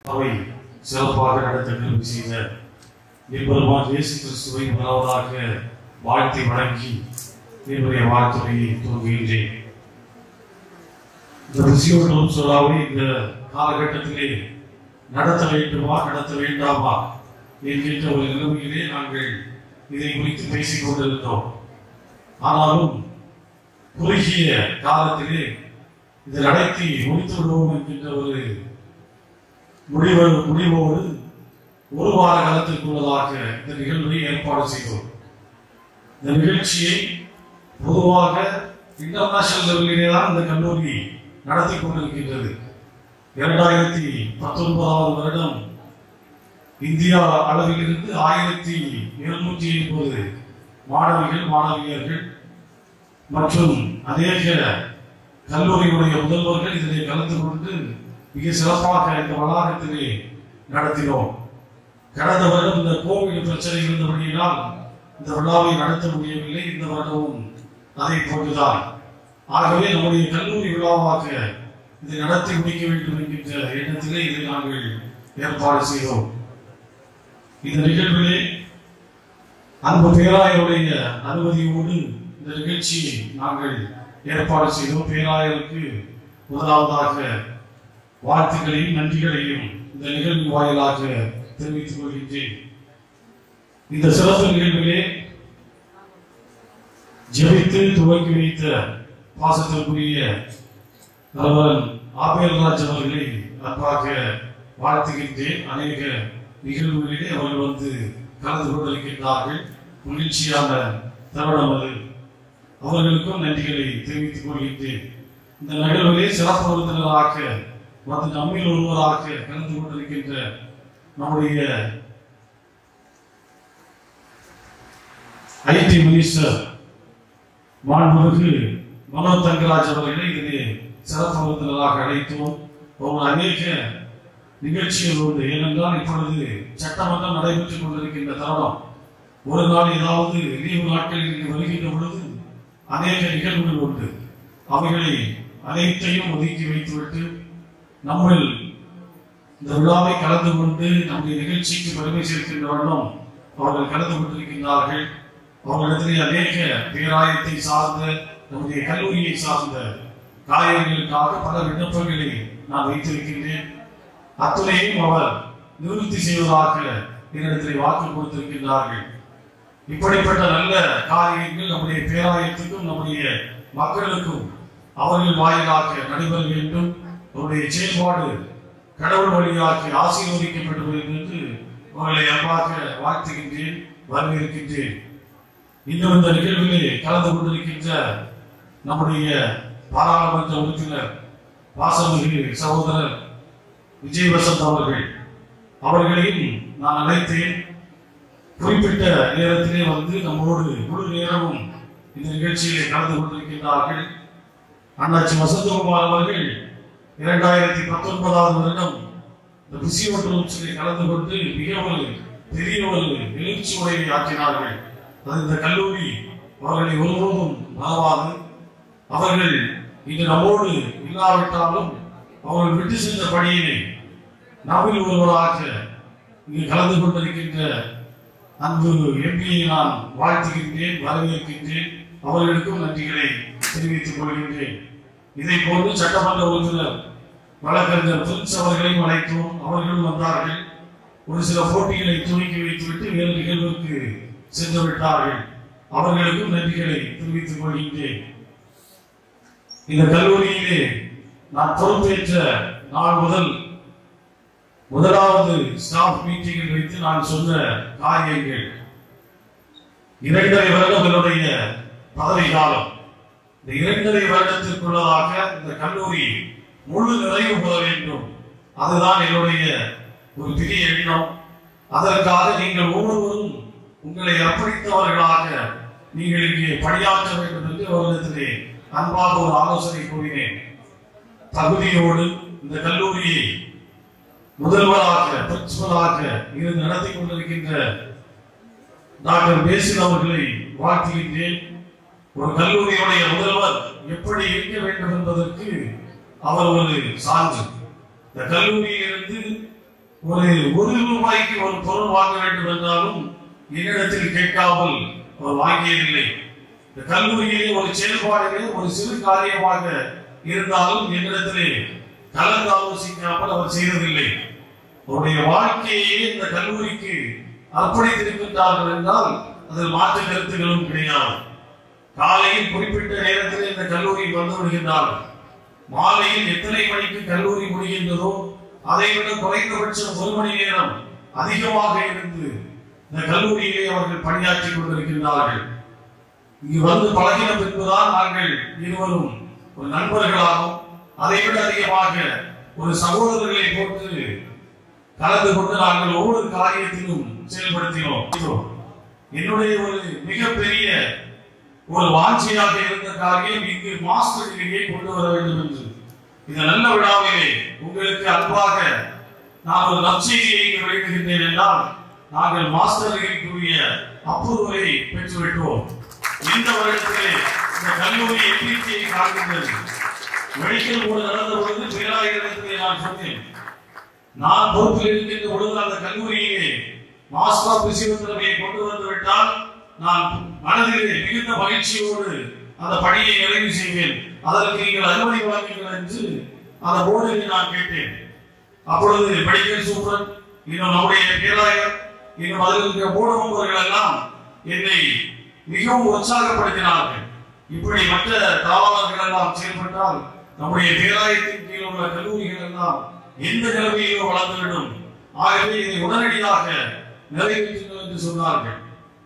அவை சிறப்பாக நடத்த கல்வி செய்த எம்பெருமான் இயேசு கிறிஸ்துவை முதலாவதாக வாழ்த்தி வணங்கி என்னுடைய வாழ்த்துறையை துவங்குகின்றேன் இந்த ரிசியோட்டம் சொல்லாவை இந்த காலகட்டத்திலே நடத்த வேண்டுமா நடத்த வேண்டாமா என்கின்ற ஒரு நிலைமையிலே நாங்கள் இதை குறித்து பேசிக் கொண்டிருந்தோம் ஆனாலும் குறுகிய காலத்திலே இதை நடத்தி முடித்து விடுவோம் என்கின்ற ஒரு முடிவு முடிவோடு ஒரு வார காலத்திற்குள்ளதாக இந்த நிகழ்வை ஏற்பாடு செய்தோம் இந்த நிகழ்ச்சியை பொதுவாக இன்டர்நேஷனல் லெவலிலே தான் இந்த கல்லூரி நடத்தி கொண்டிருக்கின்றது இரண்டாயிரத்தி பத்தொன்பதாவது வருடம் இந்தியா அளவிலிருந்து ஆயிரத்தி இருநூற்றி எண்பது மாணவிகள் மாணவியர்கள் மற்றும் அநேக கல்லூரியுடைய முதல்வர்கள் இதிலே கலந்து கொண்டு மிக சிறப்பாக இந்த வளாகத்திலே நடத்தினோம் கடந்த வருடம் இந்த கோவிட் பிரச்சனை இருந்தபடியினால் இந்த விழாவை நடத்த முடியவில்லை இந்த வருடமும் அதை போன்றுதான் ஆகவே நம்முடைய கல்லூரி விழாவாக இதை நடத்தி முடிக்க வேண்டும் என்கின்ற எண்ணத்திலே இதை நாங்கள் ஏற்பாடு செய்தோம் இந்த நிகழ்விலே அன்பு பேராயருடைய அனுமதியோடு இந்த நிகழ்ச்சியை நாங்கள் ஏற்பாடு செய்தோம் பேராயருக்கு முதலாவதாக வாழ்த்துக்களையும் நன்றிகளையும் இந்த நிகழ்வு வாயிலாக தெரிவித்துக் கொள்கின்றேன் இந்த சிறப்பு நிகழ்விலே ஜெபித்து துவக்கி வைத்த பாசத்திற்குரிய தலைவரன் ஆபேல்ராஜ் அவர்களை அன்பாக வாழ்த்துகின்றேன் அநேக நிகழ்வுகளிலே அவர்கள் வந்து கலந்து கொண்டிருக்கின்றார்கள் மகிழ்ச்சியான தருணம் அது அவர்களுக்கும் நன்றிகளை தெரிவித்துக் கொள்கின்றேன் இந்த நிகழ்விலே சிறப்பு விருந்தினராக வந்து நம்மில் ஒருவராக கலந்து கொண்டிருக்கின்ற நம்முடைய ஐடி மினிஸ்டர் மாண்புமிகு மனோ தங்கராஜ் அவர்களை இதிலே சிறப்பு விருந்தினராக அழைத்தோம் ஒரு அநேக நிகழ்ச்சிகள் உண்டு ஏனென்றால் இப்பொழுது சட்டமன்றம் நடைபெற்றுக் கொண்டிருக்கின்ற தருணம் ஒரு நாள் ஏதாவது லீவு நாட்களில் இங்கு வருகின்ற பொழுது அநேக நிகழ்வுகள் உண்டு அவைகளை அனைத்தையும் ஒதுக்கி வைத்துவிட்டு நம்மில் இந்த விழாவை கலந்து கொண்டு நம்முடைய நிகழ்ச்சிக்கு பெருமை சேர்க்கின்ற வண்ணம் அவர்கள் கலந்து கொண்டிருக்கின்றார்கள் அவர்களிடத்திலே அநேக பேராயத்தை சார்ந்த நம்முடைய கல்லூரியை சார்ந்த காரியங்களுக்காக பல விண்ணப்பங்களை நான் வைத்திருக்கின்றேன் அத்துணையும் அவர் நிவர்த்தி செய்வதாக என்னிடத்திலே வாக்கு கொடுத்திருக்கின்றார்கள் இப்படிப்பட்ட நல்ல காரியங்கள் நம்முடைய பேராயத்துக்கும் நம்முடைய மக்களுக்கும் அவர்கள் வாயிலாக நடைபெற வேண்டும் அவருடைய செயல்பாடு கடவுள் வழியாக ஆசீர்வதிக்கப்பட வேண்டும் என்று அவர்களை அன்பாக வாழ்த்துகின்றேன் வரவேற்கின்றேன் இன்னும் இந்த நிகழ்விலே கலந்து கொண்டிருக்கின்ற நம்முடைய பாராளுமன்ற உறுப்பினர் பாசமிகு சகோதரர் விஜய் வசந்த் அவர்கள் அவர்களையும் நான் அழைத்தேன் குறிப்பிட்ட நேரத்திலே வந்து நம்மோடு முழு நேரமும் இந்த நிகழ்ச்சியிலே கலந்து கொண்டிருக்கின்றார்கள் அண்ணாச்சி வசந்தகுமார் அவர்கள் இரண்டாயிரத்தி பத்தொன்பதாவது வருடம் இந்த பிசியோட்டோம்ஸிலே கலந்து கொண்டு மிக ஒரு பெரிய ஒரு எழுச்சி உரையை ஆற்றினார்கள் அது இந்த கல்லூரி அவர்களை ஒருபோதும் மறவாது அவர்கள் இன்று நம்மோடு இல்லாவிட்டாலும் அவர்கள் விட்டு சென்ற பணியினை நம்மில் ஒருவராக இங்கு கலந்து கொண்டிருக்கின்ற அன்பு எம்பியை நான் வாழ்த்துகின்றேன் வரவேற்கின்றேன் அவர்களுக்கும் நன்றிகளை தெரிவித்துக் கொள்கின்றேன் இதை போன்று சட்டமன்ற உறுப்பினர் வழக்கறிஞர் பிரின்ஸ் அவர்களையும் அழைத்தோம் அவர்களும் வந்தார்கள் ஒரு சில போட்டிகளை துவக்கி வைத்துவிட்டு வேறு நிகழ்வுக்கு சென்று விட்டார்கள் அவர்களுக்கும் நன்றிகளை தெரிவித்துக் கொள்கின்றேன் இந்த கல்லூரியிலே நான் பொறுப்பேற்ற நாள் முதல் முதலாவது ஸ்டாஃப் மீட்டிங்கில் வைத்து நான் சொன்ன காரியங்கள் இரண்டரை வருடம் என்னுடைய பதவி காலம் இந்த இரண்டரை வருடத்திற்குள்ளதாக இந்த கல்லூரி முழு நிறைவு பெற வேண்டும் அதுதான் என்னுடைய ஒரு பெரிய எண்ணம் அதற்காக நீங்கள் ஒவ்வொருவரும் உங்களை அர்ப்பணித்தவர்களாக நீங்கள் இங்கே பணியாற்ற வேண்டும் என்று அவரிடத்திலே அன்பாக ஒரு ஆலோசனை கூறினேன் தகுதியோடு இந்த கல்லூரியை முதல்வராக பிரின்சிபலாக இருந்து நடத்தி கொண்டிருக்கின்ற டாக்டர் பேசில் அவர்களை வாழ்த்துகின்றேன் ஒரு கல்லூரியுடைய முதல்வர் எப்படி இருக்க வேண்டும் என்பதற்கு அவர் ஒரு சான்று இந்த கல்லூரியிலிருந்து ஒரு ஒரு ரூபாய்க்கு ஒரு பொருள் வாங்க வேண்டும் என்றாலும் என்னிடத்தில் கேட்காமல் அவர் வாங்கியதில்லை இந்த கல்லூரியிலே ஒரு செயல்பாடிலே ஒரு சிறு காரியமாக இருந்தாலும் என்னிடத்திலே கலந்து ஆலோசிக்காமல் அவர் செய்ததில்லை அவருடைய வாழ்க்கையே இந்த கல்லூரிக்கு அர்ப்பணித்திருக்கின்றார்கள் என்றால் அதில் மாற்று கருத்துகளும் கிடையாது காலையில் குறிப்பிட்ட நேரத்தில் இந்த கல்லூரி வந்து விடுகின்றார்கள் மாலையில் எத்தனை மணிக்கு கல்லூரி முடிகின்றதோ அதை விட குறைந்தபட்சம் ஒரு மணி நேரம் அதிகமாக இருந்து இந்த கல்லூரியிலே அவர்கள் பணியாற்றி கொண்டிருக்கின்றார்கள் இங்கு வந்து பழகின பின்புதான் நாங்கள் இருவரும் ஒரு நண்பர்களாகவும் அதை விட அதிகமாக ஒரு சகோதரர்களை போட்டு கலந்து கொண்டு நாங்கள் ஒவ்வொரு காரியத்திலும் செயல்படுத்தினோம் என்னுடைய ஒரு மிகப்பெரிய ஒரு வாஞ்சியாக இருந்த காரியம் இங்கு மாஸ்டர் டிகிரியை கொண்டு வர வேண்டும் என்று இந்த நல்ல விழாவிலே உங்களுக்கு அன்பாக நான் ஒரு நற்செய்தியை இங்கு வெளியிடுகின்றேன் என்றால் நாங்கள் மாஸ்டர் டிகிரிக்குரிய அப்ரூவலை பெற்றுவிட்டோம் இந்த வருடத்திலே இந்த கல்லூரி எண்ணிக்கையை காண்கின்றது மெடிக்கல் போர்டு நடந்த பொழுது பேராயிரத்திலே நான் சொன்னேன் நான் பொறுப்பில் இருக்கின்ற பொழுது அந்த கல்லூரியிலே மாஸ்டர் ஆஃப் பிசியோதெரபியை கொண்டு வந்து விட்டால் நான் மனதிலே மிகுந்த மகிழ்ச்சியோடு அந்த பணியை நிறைவு செய்வேன் அதற்கு நீங்கள் அனுமதி வழங்குங்கள் என்று அந்த போர்டில் நான் கேட்டேன் அப்பொழுது மெடிக்கல் சூப்பர் இன்னும் நம்முடைய பேராயர் இன்னும் அதில் இருக்கிற போர்டு மெம்பர்கள் எல்லாம் என்னை மிகவும் உற்சாகப்படுத்தினார்கள் இப்படி மற்ற தாவாளர்கள் எல்லாம் செயல்பட்டால் நம்முடைய பேராயத்தின் கீழ் உள்ள கல்லூரிகள் எல்லாம் எந்த நிலைமையிலோ வளர்ந்துவிடும் ஆகவே இதை உடனடியாக நிறைவேற்றுங்கள் என்று சொன்னார்கள்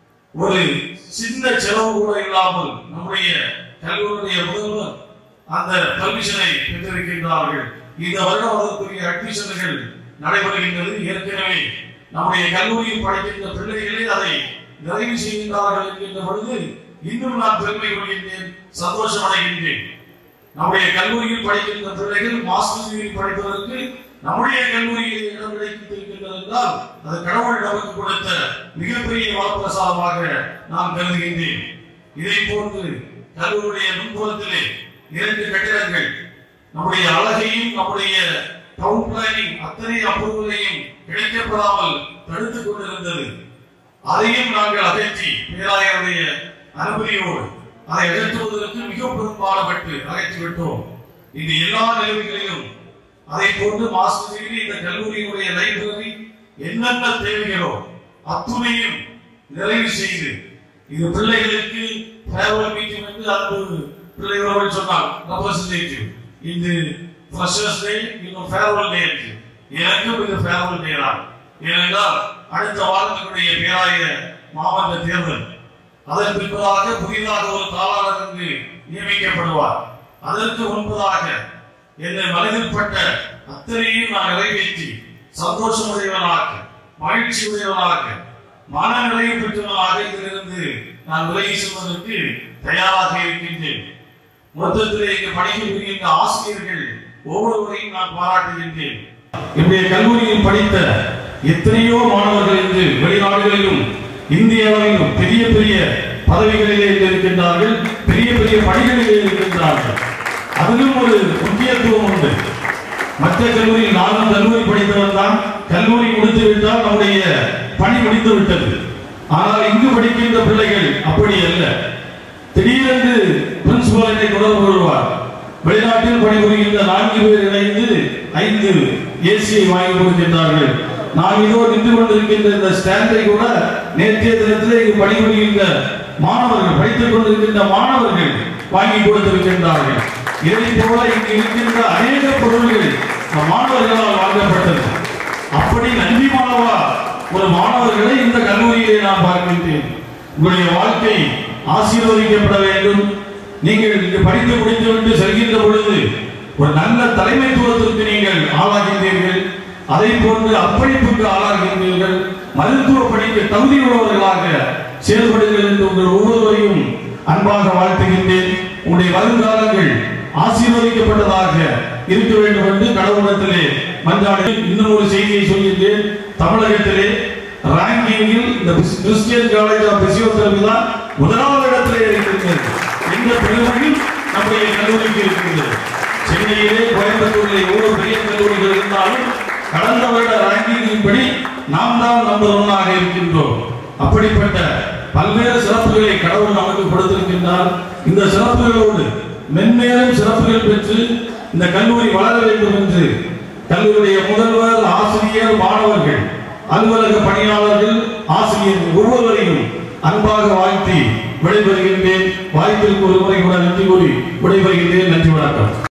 ஒரு சின்ன செலவு கூட இல்லாமல் நம்முடைய கல்லூரியுடைய முதல்வர் அந்த பர்மிஷனை பெற்றிருக்கின்றார்கள் இந்த வருடம் அதற்குரிய அட்மிஷன்கள் நடைபெறுகின்றது ஏற்கனவே நம்முடைய கல்லூரியில் படிக்கின்ற பிள்ளைகளே அதை நிறைவு செய்கின்றார்கள் என்கின்ற பொழுது இன்னும் நான் பெருமை கொள்கின்றேன் சந்தோஷம் அடைகின்றேன் நம்முடைய கல்லூரியில் படிக்கின்ற பிள்ளைகள் மாஸ்டர் டிகிரி படிப்பதற்கு நம்முடைய கல்லூரியில் இடம் கிடைத்திருக்கின்றது என்றால் அது கடவுள் நமக்கு கொடுத்த மிகப்பெரிய வரப்பிரசாதமாக நான் கருதுகின்றேன் இதை போன்று கல்லூரியுடைய முன்புறத்திலே இரண்டு கட்டிடங்கள் நம்முடைய அழகையும் நம்முடைய டவுன் பிளானிங் அத்தனை அப்ரூவலையும் கிடைக்கப்படாமல் தடுத்துக் கொண்டிருந்தது அதையும் நாங்கள் அகற்றி பேராயருடைய அனுமதியோடு அதை அகற்றுவதற்கு மிக பெரும்பாடுபட்டு அகற்றி விட்டோம் இந்த எல்லா நிலைமைகளிலும் அதை போன்று மாஸ்டர் டிகிரி இந்த கல்லூரியினுடைய லைப்ரரி என்னென்ன தேவைகளோ அத்துணையும் நிறைவு செய்து இது பிள்ளைகளுக்கு ஃபேர்வெல் மீட்டிங் என்று அன்பு பிள்ளைகளோடு சொன்னார் ரெப்ரசன்டேட்டிவ் இது ஃப்ரெஷர்ஸ் டே இன்னும் ஃபேர்வெல் டே என்று எனக்கும் இது ஃபேர்வெல் டே தான் ஏனென்றால் அடுத்த வாரத்தினுடைய பேராய மாவட்ட தேர்தல் அதன் பின்பதாக புதிதாக ஒரு தாளாளர் என்று நியமிக்கப்படுவார் அதற்கு முன்பதாக என்னை மனதில் பட்ட அத்தனையும் நான் நிறைவேற்றி சந்தோஷமுடையவனாக மகிழ்ச்சி உடையவனாக மனநிலையை பெற்றவனாக இதிலிருந்து நான் விலகி செல்வதற்கு தயாராக இருக்கின்றேன் மொத்தத்திலே இங்கு பணிபுரிகின்ற ஆசிரியர்கள் ஒவ்வொருவரையும் நான் பாராட்டுகின்றேன் என்னுடைய கல்லூரியில் படித்த எத்தனையோ மாணவர்கள் இன்று வெளிநாடுகளிலும் இந்திய அளவிலும் பெரிய பெரிய பதவிகளிலே இருக்கின்றார்கள் பெரிய பெரிய பணிகளிலே இருக்கின்றார்கள் அதிலும் ஒரு முக்கியத்துவம் உண்டு மற்ற கல்லூரியில் நானும் கல்லூரி படித்தவன் தான் கல்லூரி முடித்து விட்டால் நம்முடைய பணி முடிந்து விட்டது ஆனால் இங்கு படிக்கின்ற பிள்ளைகள் அப்படி அல்ல திடீரென்று பிரின்சிபல் என்னை தொடர்பு கொள்வார் வெளிநாட்டில் பணிபுரிகின்ற நான்கு பேர் இணைந்து ஐந்து ஏசியை வாங்கி கொடுக்கின்றார்கள் நான் இதோ நின்று கொண்டிருக்கின்ற இந்த ஸ்டாண்டை கூட நேற்றைய தினத்திலே இங்கு பணிபுரிகின்ற மாணவர்கள் படித்துக் கொண்டிருக்கின்ற மாணவர்கள் வாங்கி கொடுத்திருக்கின்றார்கள் இதை போல இங்கு இருக்கின்ற அநேக பொருள்கள் இந்த மாணவர்களால் வாங்கப்பட்டது அப்படி நன்றி மாணவா ஒரு மாணவர்களை இந்த கல்லூரியிலே நான் பார்க்கின்றேன் உங்களுடைய வாழ்க்கை ஆசீர்வதிக்கப்பட வேண்டும் நீங்கள் இங்கு படித்து முடித்துவிட்டு செல்கின்ற பொழுது ஒரு நல்ல தலைமைத்துவத்திற்கு நீங்கள் ஆளாகின்றீர்கள் அதை போன்று அர்ப்பணிப்புக்கு ஆளாகின்றீர்கள் மருத்துவ பணிக்கு தகுதி உள்ளவர்களாக செயல்படுங்கள் என்று உங்கள் ஒவ்வொருவரையும் அன்பாக வாழ்த்துகின்றேன் உங்களுடைய வருங்காலங்கள் ஆசீர்வதிக்கப்பட்டதாக இருக்க வேண்டும் என்று கடவுளத்திலே மன்றாடி இன்னும் ஒரு செய்தியை சொல்கின்றேன் தமிழகத்திலே ரேங்கிங்கில் இந்த கிறிஸ்டியன் காலேஜ் ஆஃப் பிசியோதெரபி தான் முதலாவது இடத்திலே இருக்கிறது எந்த பெருமையும் நம்முடைய கல்லூரிக்கு இருக்கிறது சென்னையிலே கோயம்புத்தூரிலே எவ்வளவு பெரிய கல்லூரிகள் இருந்தாலும் கடந்த வருட ரேங்கிங்கின்படி நாம் தான் நம்பர் ஒன்னாக இருக்கின்றோம் அப்படிப்பட்ட பல்வேறு சிறப்புகளை கடவுள் நமக்கு கொடுத்திருக்கின்றார் இந்த சிறப்புகளோடு மென்மேலும் சிறப்புகள் பெற்று இந்த கல்லூரி வளர வேண்டும் என்று கல்லூரியுடைய முதல்வர் ஆசிரியர் மாணவர்கள் அலுவலக பணியாளர்கள் ஆசிரியர்கள் ஒவ்வொருவரையும் அன்பாக வாழ்த்தி விடைபெறுகின்றேன் வாய்ப்பிற்கு ஒரு முறை கூட நன்றி கூறி விடைபெறுகின்றேன் நன்றி வணக்கம்